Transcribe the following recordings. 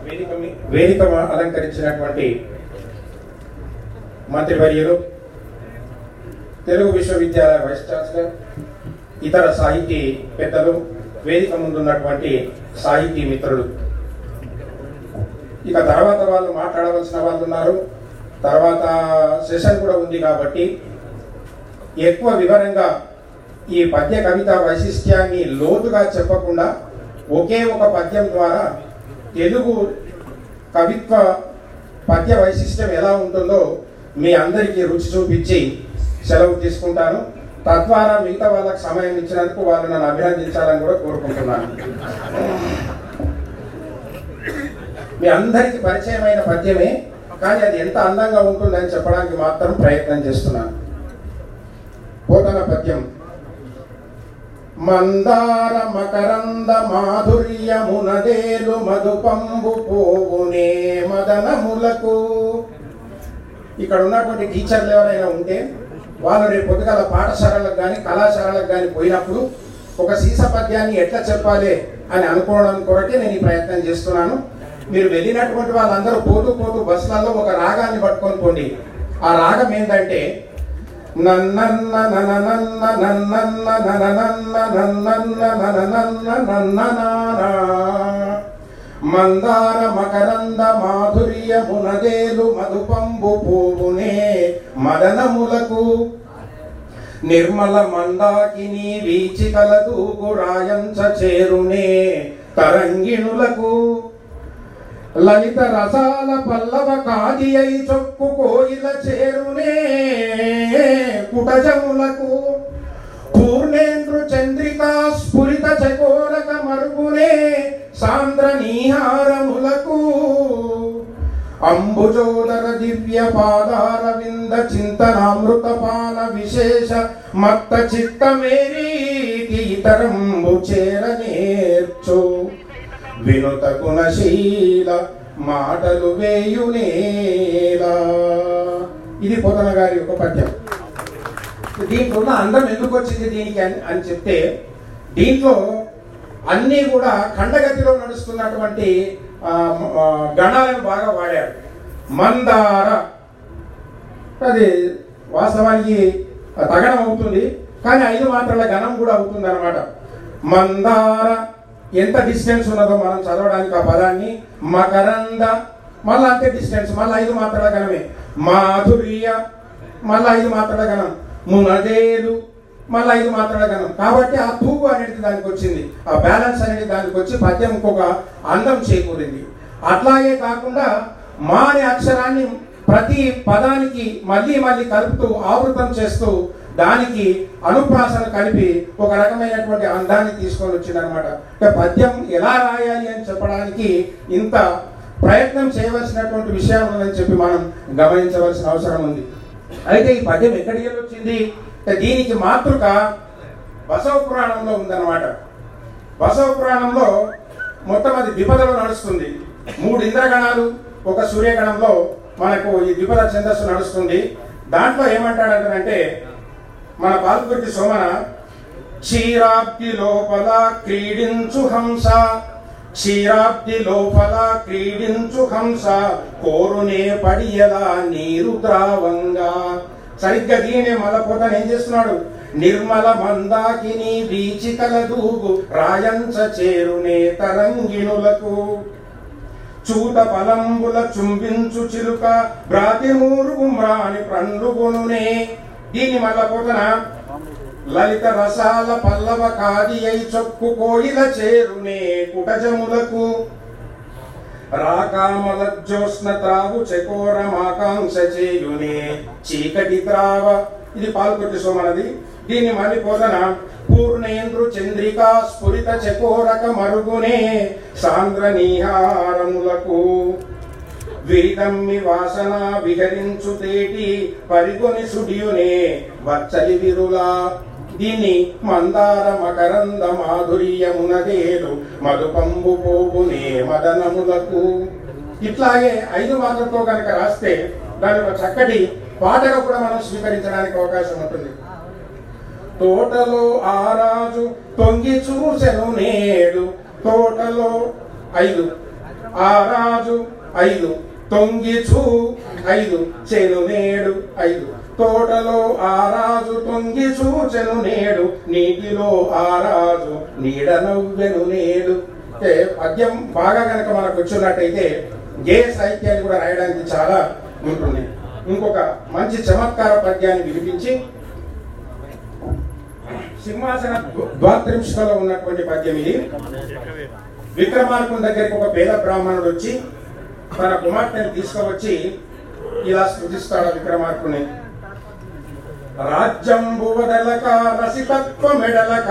వేదిక మీ- వేదిక అలంకరించినటువంటి మంత్రివర్యులు తెలుగు విశ్వవిద్యాలయ వైస్ ఛాన్సలర్ ఇతర సాహితీ పెద్దలు వేదిక ముందున్నటువంటి సాహితీ మిత్రులు ఇక తర్వాత వాళ్ళు మాట్లాడవలసిన వాళ్ళు ఉన్నారు తర్వాత సెషన్ కూడా ఉంది కాబట్టి ఎక్కువ వివరంగా ఈ పద్య కవిత వైశిష్ట్యాన్ని లోతుగా చెప్పకుండా ఒకే ఒక పద్యం ద్వారా తెలుగు కవిత్వ పద్య వైశిష్ట్యం ఎలా ఉంటుందో మీ అందరికీ రుచి చూపించి సెలవు తీసుకుంటాను తద్వారా మిగతా వాళ్ళకి సమయం ఇచ్చినందుకు వాళ్ళు నన్ను అభినందించాలని కూడా కోరుకుంటున్నాను మీ అందరికీ పరిచయమైన పద్యమే కానీ అది ఎంత అందంగా ఉంటుందని చెప్పడానికి మాత్రం ప్రయత్నం చేస్తున్నాను పోతన పద్యం మందార మకరంద మాధుర్యమునదేలు మధుపంబు పోవునే మదనములకు ఇక్కడ ఉన్నటువంటి టీచర్లు ఎవరైనా ఉంటే వాళ్ళు రేపు పొద్దుగల పాఠశాలలకు కానీ కళాశాలలకు కానీ పోయినప్పుడు ఒక సీస పద్యాన్ని ఎట్లా చెప్పాలి అని అనుకోవడం కొరకే నేను ఈ ప్రయత్నం చేస్తున్నాను మీరు వెళ్ళినటువంటి వాళ్ళందరూ పోతూ పోతూ బస్సులలో ఒక రాగాన్ని పట్టుకొని పోండి ఆ రాగం ఏంటంటే నన్నన్న నననన్న నన్నన్న నననన్న నన్నన్న నననన్న నన్ననానా మందార మకరంద మాధుర్యమునదేలు మధుపంబు పువ్వునే మదనములకు నిర్మల మందాకిని వీచికల దూకు రాయంచ చేరునే తరంగిణులకు లలిత రసాల పల్లవ కాది అయి చొక్కు కోయిల చేరునే కుటజములకు పూర్ణేంద్రు చంద్రికా స్ఫురిత చకోరక మరుగునే సాంద్ర నీహారములకు అంబుజోదర దివ్య పాదార వింద చింతనామృత పాన విశేష మత్త చిత్తమేరీతి ఇతరంబు చేరనేర్చు వినుత గుణశీల మాటలు వేయునేలా ఇది పోతన గారి యొక్క పద్యం దీంట్లో ఉన్న అందం ఎందుకు వచ్చింది దీనికి అని అని చెప్తే దీంట్లో అన్నీ కూడా ఖండగతిలో నడుస్తున్నటువంటి ఆ, ఆ, గణాలను బాగా వాడారు మందార అది వాస్తవానికి తగడం అవుతుంది కానీ ఐదు మాత్రల గణం కూడా అవుతుంది అనమాట మందార ఎంత డిస్టెన్స్ ఉన్నదో మనం చదవడానికి ఆ పదాన్ని మకరంద మళ్ళీ అంతే డిస్టెన్స్ మళ్ళీ ఐదు మాత్రల గణమే మాధుర్య మళ్ళీ ఐదు మాత్రల గణం మునదేలు మళ్ళీ ఐదు మాత్రల గణం కాబట్టి ఆ తూగు అనేది దానికి వచ్చింది ఆ బ్యాలెన్స్ అనేది దానికి వచ్చి పద్యం ఒక అందం చేకూరింది అట్లాగే కాకుండా మా అనే అక్షరాన్ని ప్రతి పదానికి మళ్ళీ మళ్ళీ కలుపుతూ ఆవృతం చేస్తూ దానికి అనుప్రాసన కలిపి ఒక రకమైనటువంటి అందాన్ని తీసుకొని వచ్చిందనమాట అంటే పద్యం ఎలా రాయాలి అని చెప్పడానికి ఇంత ప్రయత్నం చేయవలసినటువంటి విషయాలు ఉందని చెప్పి మనం గమనించవలసిన అవసరం ఉంది అయితే ఈ పద్యం ఎక్కడికి వెళ్ళి వచ్చింది అంటే దీనికి మాతృక బసవ పురాణంలో ఉందన్నమాట బసవ పురాణంలో మొత్తం అది ద్విపదలో నడుస్తుంది మూడు ఇంద్రగణాలు ఒక సూర్యగణంలో మనకు ఈ ద్విపద ఛందస్సు నడుస్తుంది దాంట్లో ఏమంటాడంటే మన పాల్పుర్తి సోమన క్షీరాబ్ది లోపల క్రీడించు హంస క్షీరాబ్ది లోపల క్రీడించు హంస కోరునే పడియలా నీరు ద్రావంగా సరిగ్గా దీనే మలపోతను ఏం చేస్తున్నాడు నిర్మల మందాకిని వీచికల దూగు రాయంచ చేరునే తరంగిణులకు చూత పలంబుల చుంబించు చిలుక బ్రాతి మూరుగు మ్రాని పండుగొనునే దీన్ని మళ్ళా పోతన లలిత రసాల పల్లవ కాది అయి చొక్కు కోయిల చేరునే కుటజములకు రాకామల జ్యోత్స్న త్రావు చకోరమాకాంక్ష చేయునే చీకటి త్రావ ఇది పాల్కొట్టి సోమనది దీన్ని మళ్ళీ పోదన పూర్ణేంద్రు చంద్రికా స్ఫురిత చకోరక మరుగునే సాంద్ర నీహారములకు విరిదమ్మి వాసన విహరించు తేటి పరిగొని సుడియునే వచ్చలి విరులా దీన్ని మందార మకరంద మాధుర్యమునదేలు మధుపంబు పోగునే మదనములకు ఇట్లాగే ఐదు మాటలతో కనుక రాస్తే దాని ఒక చక్కటి పాటగా కూడా మనం స్వీకరించడానికి అవకాశం ఉంటుంది తోటలో ఆరాజు తొంగి చూసెను నేడు తోటలో ఐదు ఆ రాజు ఐదు తొంగిచూ ఐదు చెను నేడు ఐదు తోటలో ఆ రాజు తొంగి చూచెను నేడు నీటిలో ఆ రాజు నీడ నవ్వెను నేడు అంటే పద్యం బాగా కనుక మనకు వచ్చినట్టయితే ఏ సాహిత్యాన్ని కూడా రాయడానికి చాలా ఉంటుంది ఇంకొక మంచి చమత్కార పద్యాన్ని వినిపించి సింహాసన ద్వాత్రింశలో ఉన్నటువంటి పద్యం ఇది విక్రమార్కుని దగ్గరికి ఒక పేద బ్రాహ్మణుడు వచ్చి తన కుమార్తెను తీసుకువచ్చి ఇలా స్థుతిస్తాడు ఆ విక్రమార్కుని రాజ్యంబు వదలక రసితత్వ మెడలక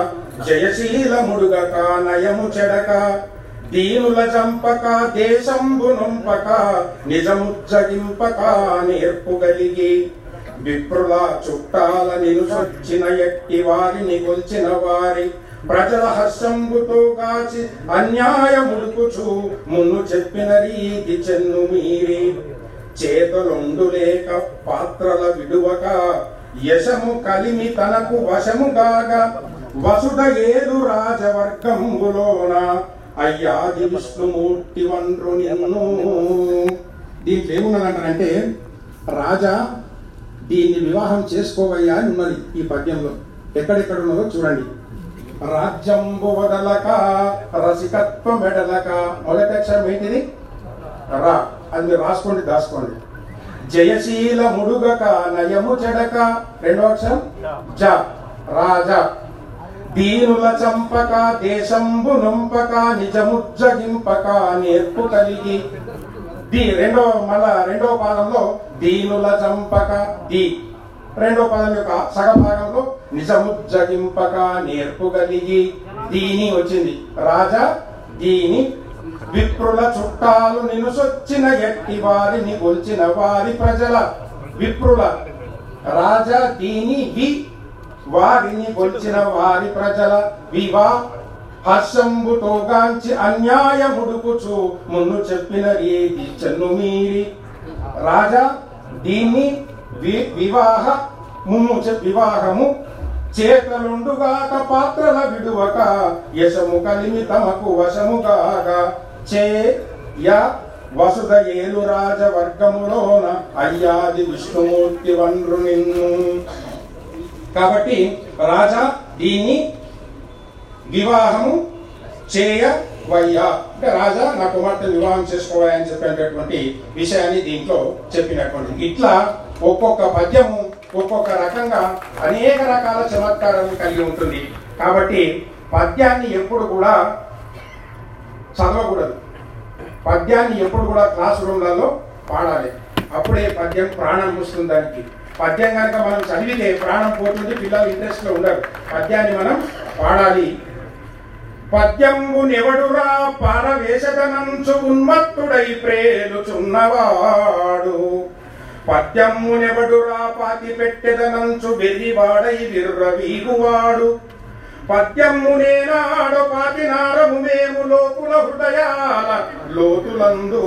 జయశీల ముడుగక నయము చెడక దీనుల చంపక దేశంబు నొంపక నిజముజ్జగింపక నేర్పుగలిగి విప్రుల చుట్టాల నిలుసొచ్చిన ఎట్టి వారిని కొల్చిన వారి ప్రజల హర్షంబుతో కాచి అన్యాయముడుకుచు మున్ను చెప్పిన రీతి చెన్ను మీరి చేతులుండు లేక పాత్రల విడువక యశము కలిమి తనకు వశముగాగ వసుధ ఏదు రాజవర్గంబులోన అయ్యాది విష్ణుమూర్తి వండ్రు నిన్ను దీంట్లో ఏమున్నదంటారంటే రాజా దీన్ని వివాహం చేసుకోవయ్యా అని ఉన్నది ఈ పద్యంలో ఎక్కడెక్కడ ఉన్నదో చూడండి రాజ్యంబు వదలక రసికత్వం మెడలక మొదటి అక్షరం ఏంటిది రా అది మీరు రాసుకోండి దాసుకోండి జయశీల ముడుగక నయము చెడక రెండో అక్షరం జ రాజా దీనుల చంపక దేశంబు నొంపక నిజముజ్జగింపక నేర్పు కలిగి ది రెండో మళ్ళా రెండో పాదంలో దీనుల చంపక ది రెండో పదం యొక్క సగభాగంలో నిజముజ్జగింపక నేర్పు కలిగి దీని వచ్చింది రాజా దీని విప్రుల చుట్టాలు నినుసొచ్చిన ఎట్టి వారిని కొల్చిన వారి ప్రజల విప్రుల రాజా దీని వి వారిని కొల్చిన వారి ప్రజల వివా హర్షంబుతో గాంచి అన్యాయముడుకుచు మున్ను చెప్పిన రీతి చెన్ను మీరి రాజా దీన్ని వి- వివాహ ముమ్ము చె- వివాహము చేతలుండుగాక పాత్రల విడువక యశము కలిమి తమకు వశముగాక చే య వసుధ ఏలు రాజవర్గములోన అయ్యాది విష్ణుమూర్తి వండ్రు నిన్ను కాబట్టి రాజా దీన్ని వివాహము చేయవయ్యా అంటే రాజా నా కుమార్తె వివాహం చేసుకోవయ్యా అని చెప్పినటువంటి విషయాన్ని దీంట్లో చెప్పినటువంటి ఇట్లా ఒక్కొక్క పద్యము ఒక్కొక్క రకంగా అనేక రకాల చమత్కారాలను కలిగి ఉంటుంది కాబట్టి పద్యాన్ని ఎప్పుడు కూడా చదవకూడదు పద్యాన్ని ఎప్పుడు కూడా క్లాస్ రూమ్లలో పాడాలి అప్పుడే పద్యం ప్రాణం వస్తుంది దానికి పద్యం కనుక మనం చదివితే ప్రాణం పోతుంది పిల్లలు ఇంట్రెస్ట్ లో ఉండరు పద్యాన్ని మనం పాడాలి పద్యంబు నెవడురా పారవేశదనంచు ఉన్మత్తుడై ప్రేలుచున్నవాడు పద్యము నెవడురా పాతి పెట్టెదనంచు వెర్రివాడై విర్రవీగువాడు పద్యము నేనాడు పాతినారము మేము లోకుల హృదయాల లోతులందు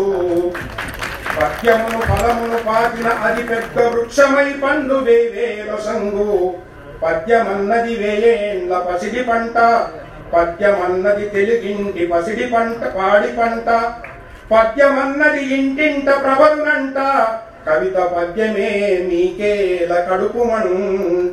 పద్యమును ఫలమును పాతిన అది పెద్ద వృక్షమై పండు వేవేల సంగు పద్యమన్నది వేయేండ్ల పసిడి పంట పద్యమన్నది తెలుగింటి పసిడి పంట పాడి పంట పద్యమన్నది ఇంటింట ప్రబలునంట కవిత పద్యమే మీకేల కడుపుమంట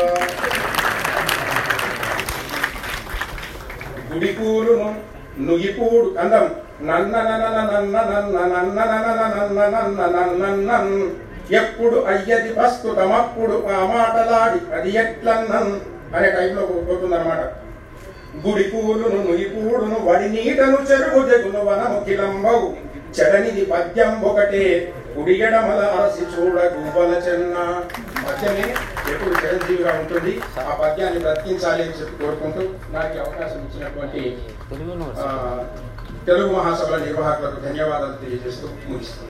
గుడి పూలును నుగిపూడు అందం నన్న నన్న నన్న నన్న నన్న నన్న నన్న నన్న నన్న నన్ ఎప్పుడు అయ్యది ప్రస్తుతమప్పుడు ఆ మాటలాడి అది ఎట్లన్నన్ అనే టైంలో పోతుందన్నమాట గుడి పూలును నుయిపూడును వడి నీటను చెరువు జగును వనము కిలంబవు చెడనిది పద్యం ఒకటే కుడియడమల అరసి చూడ గువ్వల చెన్న పద్యమే ఎప్పుడు చిరంజీవిగా ఉంటుంది ఆ పద్యాన్ని బ్రతికించాలి అని చెప్పి కోరుకుంటూ నాకు ఈ అవకాశం ఇచ్చినటువంటి ఆ, తెలుగు మహాసభల నిర్వాహకులకు ధన్యవాదాలు తెలియజేస్తూ ముగిస్తున్నాను